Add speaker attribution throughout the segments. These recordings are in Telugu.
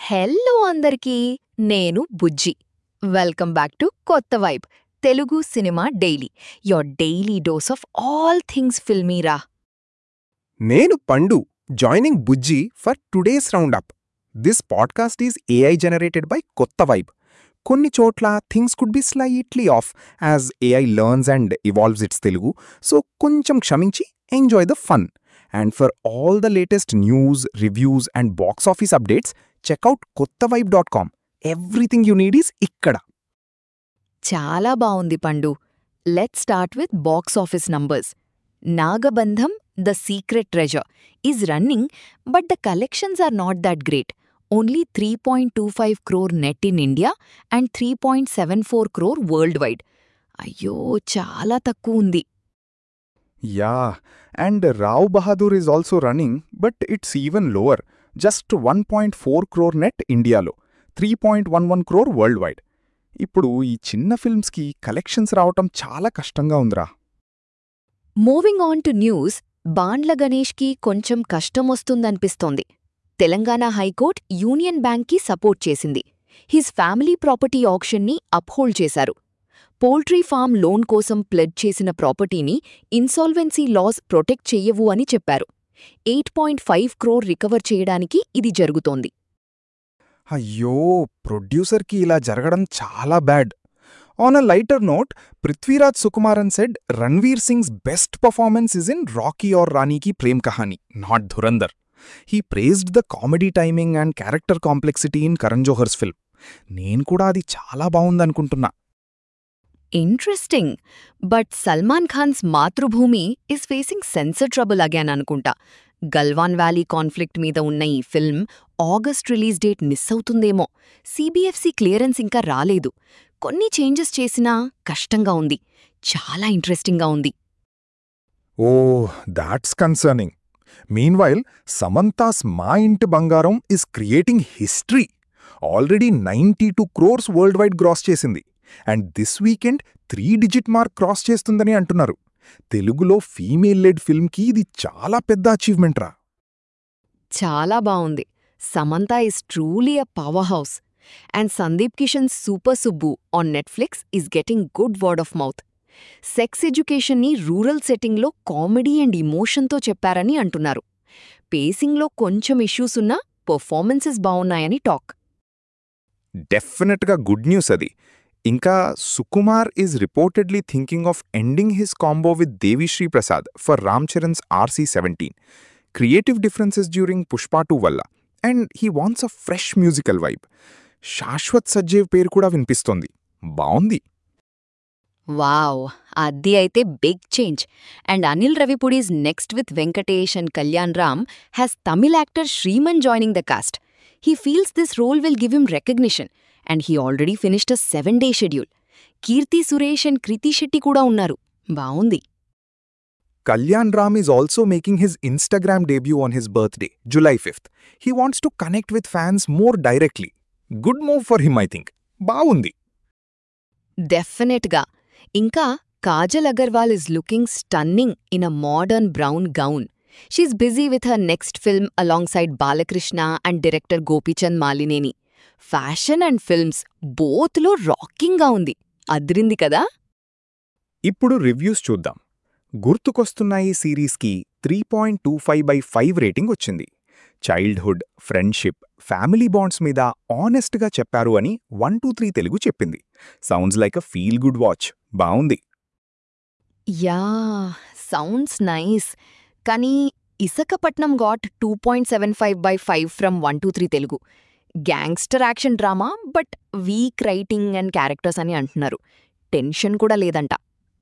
Speaker 1: హెల్లో అందరికీ నేను Bujji welcome back to Kotha vibe Telugu cinema daily your daily dose of all things ఫిల్మీరా
Speaker 2: నేను Pandu joining Bujji for today's roundup this podcast is AI generated by Kotha vibe కొన్ని చోట్ల things could be slightly off as AI learns and evolves it's Telugu so కొంచెం క్షమించి enjoy the fun and for all the latest news reviews and box office updates check out Kotha vibe dot com everything you need is ఇక్కడ
Speaker 1: చాలా బావుంది Pandu let start with box office numbers Nagabandham the secret treasure is running but the collections are not that great only three point two five crore net in India and three point seven four crore world wide అయ్యో చాలా తక్కువ ఉంది
Speaker 2: yeah and Rao Bahadur is also running but it's even lower just one point four crore net ఇండియాలో three point one one crore world wide ఇప్పుడు ఈ చిన్న ఫిల్మ్స్కి కలెక్షన్స్ రావటం చాలా కష్టంగా ఉందిరా
Speaker 1: మూవింగ్ ఆన్ టు న్యూస్ బాండ్ల గణేష్కి కొంచెం కష్టమొస్తుందనిపిస్తోంది తెలంగాణ హైకోర్ట్ యూనియన్ బ్యాంక్కి సపోర్ట్ చేసింది హిజ్ ఫ్యామిలీ ప్రాపర్టీ ఆక్షన్ని అప్హోల్డ్ చేశారు పోల్ట్రీ ఫామ్ లోన్ కోసం ప్లెడ్ చేసిన ప్రాపర్టీని ఇన్సాల్వెన్సీ లాస్ ప్రొటెక్ట్ చెయ్యవు అని చెప్పారు eight point five crore recover చేయడానికి ఇది జరుగుతోంది
Speaker 2: అయ్యో ప్రొడ్యూసర్కి ఇలా జరగడం చాలా bad on a lighter note Prithviraj Sukumaran said Ranveer sings best performance is in Rocky are రాణీకి Prem Kahani not Dhurandhar he praised the comedy timing and character complexity in Karan Johar's film నేను కూడా అది చాలా బావుందనుకుంటున్నా
Speaker 1: interesting but Salman Khan's Matrubhumi is facing censor trouble again అనుకుంటా గల్వాన్ వ్యాలీ కాన్ఫ్లిక్ట్ మీద ఉన్న ఈ film August release date miss అవుతుందేమో సిబిఎఫ్సి క్లియరెన్స్ ఇంకా రాలేదు కొన్ని చేంజెస్ చేసినా కష్టంగా ఉంది చాలా ఇంట్రెస్టింగ్గా ఉంది
Speaker 2: oh that's concerning meanwhile Samantha's Maa Inti Bangaram is creating history already ninety two crores world wide gross చేసింది and this weekend three digit mark cross చేస్తుందని అంటున్నారు తెలుగులో ఫీమేల్ లెడ్ ఫిల్మ్కి ఇది చాలా పెద్ద అచీవ్మెంట్ రా
Speaker 1: చాలా బావుంది Samantha is truly a power house and Sandeep Kishan super Subbu on Netflix is getting good word of mouth sex ఎడ్యుకేషన్ని rural సెట్టింగ్లో comedy and ఇమోషన్తో చెప్పారని అంటున్నారు పేసింగ్లో కొంచెం ఇష్యూస్ ఉన్నా పర్ఫార్మెన్సెస్ బావున్నాయని టాక్
Speaker 2: డెఫినెట్గా గుడ్ న్యూస్ అది ఇంకా Sukumar is reportedly thinking of ending his combo with Devi Sri Prasad for Ram Charan's RC seventeen creative differences during Pushpa two వల్ల and he wants a fresh musical vibe Shashwat Sachdev పేరు కూడా వినిపిస్తోంది బావుంది
Speaker 1: వావ్ అది అయితే big change and Anil Ravipudi's next with Venkatesh and Kalyan Ram has Tamil actor Sriman joining the cast he feels this role will give him recognition and he already finished a seven day schedule Keerthy Suresh and Krithi Shetty కూడా ఉన్నారు బావుంది
Speaker 2: Kalyan Ram is also making his Instagram debut on his birthday July fifth he wants to connect with fans more directly good move for him I think బావుంది
Speaker 1: డెఫినెట్గా ఇంకా Kajal Aggarwal is looking stunning in a modern brown gown she's busy with her next film alongside Balakrishna and director Gopichand Malineni fashion and films బోత్లో రాకింగ్గా ఉంది అదిరింది కదా
Speaker 2: ఇప్పుడు రివ్యూస్ చూద్దాం గుర్తుకొస్తున్న ఈ సిరీస్కి three point two five by five rating వచ్చింది చైల్డ్హుడ్ ఫ్రెండ్షిప్ ఫ్యామిలీ బాండ్స్ మీద ఆనెస్ట్గా చెప్పారు అని వన్ టూ త్రీ తెలుగు చెప్పింది sounds like a feel good watch బావుంది
Speaker 1: యా సౌండ్స్ నైస్ కానీ Isakapatnam got two point seven five by five from one two three Telugu gangster action drama but weak writing and characters అని అంటున్నారు టెన్షన్ కూడా లేదంట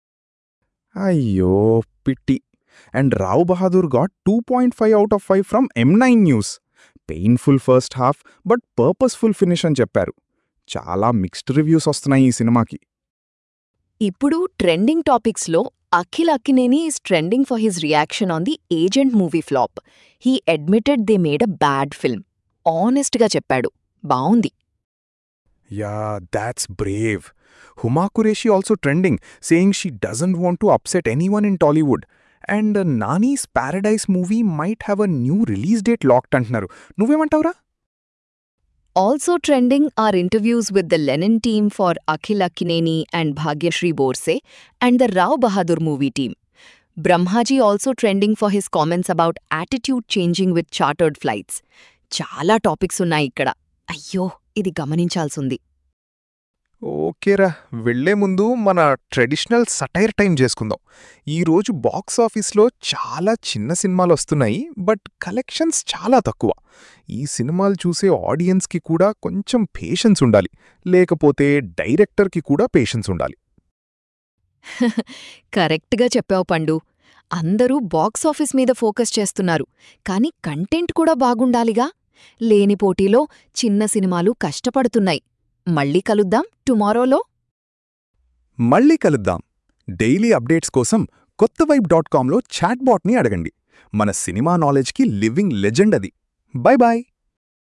Speaker 2: అయ్యో పిట్టి and Rao Bahadur got two point five out of five from M nine news painful first half but purposeful finish అని చెప్పారు చాలా మిక్స్డ్ రివ్యూస్ వస్తున్నాయి ఈ సినిమాకి
Speaker 1: ఇప్పుడు ట్రెండింగ్ టాపిక్స్లో Akhil Akkineni is trending for his reaction on the Agent movie flop he admitted they made a bad film ఆనెస్ట్గా చెప్పాడు బావుంది
Speaker 2: yeah that's brave Huma Qureshi also trending saying she doesn't want to upset anyone in Tollywood and Nani's Paradise movie might have a new release date locked అంటున్నారు నువ్వేమంటావురా
Speaker 1: Also trending are interviews with the Lenin team for Akhil Akkineni and Bhagyashri Borse and the Rao Bahadur movie team. Brahmaji also trending for his comments about attitude changing with chartered flights. చాలా టాపిక్స్ ఉన్నాయి ఇక్కడ అయ్యో ఇది గమనించాల్సింది
Speaker 2: ఓకేరా వెళ్లే ముందు మన ట్రెడిషనల్ సటైర్ టైం చేసుకుందాం ఈరోజు బాక్స్ ఆఫీస్లో చాలా చిన్న సినిమాలు వస్తున్నాయి బట్ కలెక్షన్స్ చాలా తక్కువ ఈ సినిమాలు చూసే ఆడియన్స్కి కూడా కొంచెం పేషెన్స్ ఉండాలి లేకపోతే డైరెక్టర్కి కూడా పేషెన్స్ ఉండాలి
Speaker 1: కరెక్ట్గా చెప్పావు పండు అందరూ బాక్స్ ఆఫీస్ మీద ఫోకస్ చేస్తున్నారు కానీ కంటెంట్ కూడా బాగుండాలిగా లేని పోటీలో చిన్న సినిమాలు కష్టపడుతున్నాయి మళ్ళీ కలుద్దాం టుమారోలో
Speaker 2: మళ్ళీ కలుద్దాం డైలీ అప్డేట్స్ కోసం కొత్త వైబ్ డాట్ కామ్లో చాట్బాట్ని అడగండి మన సినిమా నాలెడ్జ్కి లివింగ్ లెజెండ్ అది బై బాయ్